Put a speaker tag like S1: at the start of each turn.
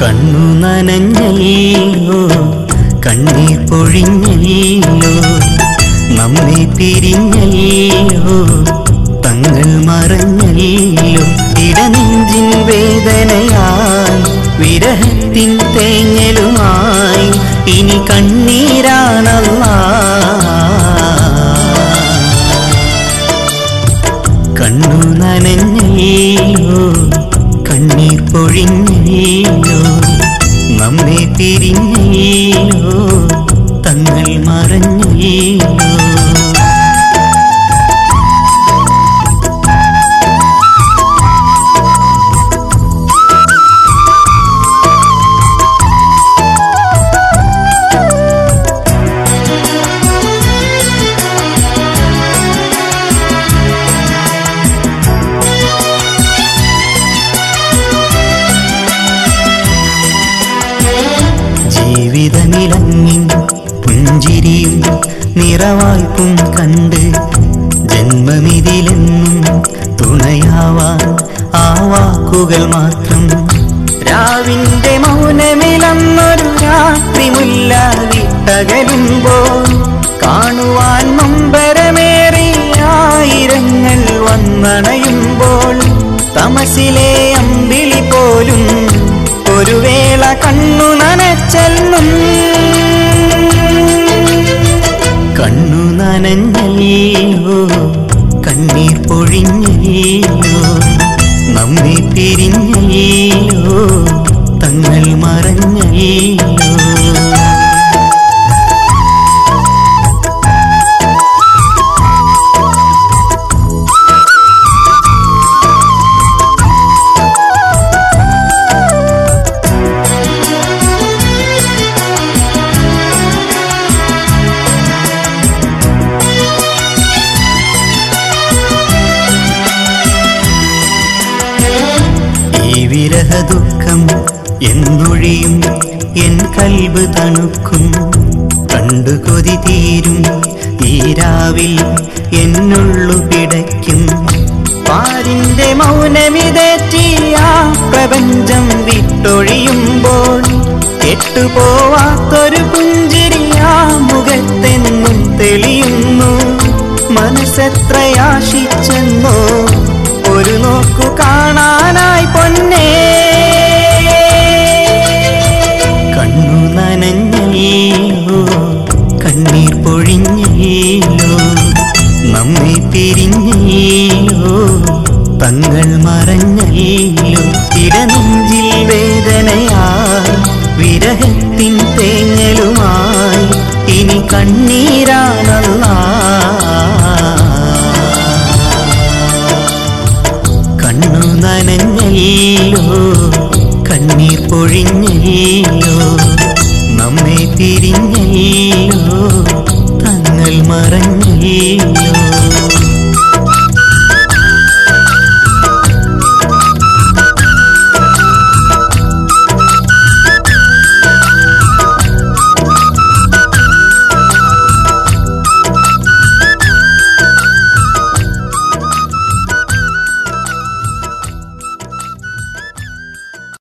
S1: കണ്ണു നനഞ്ഞല്ലോ കണ്ണീർ പൊഴിഞ്ഞല്ലോ നമ്മെ പിരിഞ്ഞല്ലോ തങ്ങൾ മറഞ്ഞല്ലോ ഇടനെഞ്ചിൻ വേദനയായി വിരഹത്തിൻ തേങ്ങലുമായി ഇനി കണ്ണീരാണല്ല കണ്ണു നനഞ്ഞല്ലോ കണ്ണീർ പൊഴിഞ്ഞല്ലോ നമ്മെ പിരിഞ്ഞല്ലോ തങ്ങൾ മറഞ്ഞല്ലോ ജീവിതനിലങ്ങിൻ പുഞ്ചിരിയും നിറവായ്പും കണ്ട് ജന്മമിതിലെന്നും തുണയാവാൻ ആ വാക്കുകൾ മാത്രം രാവിന്റെ മൗനമിലന്നൊരു രാത്രി മുല്ല വിട്ടകലുമ്പോൾ കാണുവാൻ നൊമ്പരമേറി ആയിരങ്ങൾ വന്നണയുമ്പോൾ തമസിലെ അമ്പിളി പോലും ഒരു വേള കണ്ണു നനച്ചെല്ലും കണ്ണു നനഞ്ഞല്ലോ കണ്ണീർ പൊഴിഞ്ഞല്ലോ നമ്മെ പിരിഞ്ഞല്ലോ തങ്ങൾ മറഞ്ഞല്ലോ ഈ വിരഹ ദുഃഖം എന്നൊഴിയും എൻ കൽബ് തണുക്കും കണ്ടു കൊതി തീരും ഈ രാവിൽ എന്നുള്ളു പിടയ്ക്കും പാരിന്റെ മൗനമിതേറ്റിയ പ്രപഞ്ചം വിട്ടൊഴിയുമ്പോൾ കെട്ടുപോവാത്തൊരു പുഞ്ചിരിയാ മുഖത്തെന്നും തെളിയുന്നു മനസ്സെത്രയാശിച്ചെന്നോ ഒരു നോക്കു കാണാനായി പൊന്നേ കണ്ണു നനഞ്ഞല്ലോ കണ്ണീർ പൊഴിഞ്ഞല്ലോ നമ്മെ പിരിഞ്ഞല്ലോ തങ്ങൾ മറഞ്ഞല്ലോ ഇടനെഞ്ചിൽ വേദനയാ വിരഹത്തിൻ തേങ്ങലുമായി ഇനി കണ്ണീരാണല്ല കണ്ണു നനഞ്ഞല്ലോ കണ്ണീർ പൊഴിഞ്ഞല്ലോ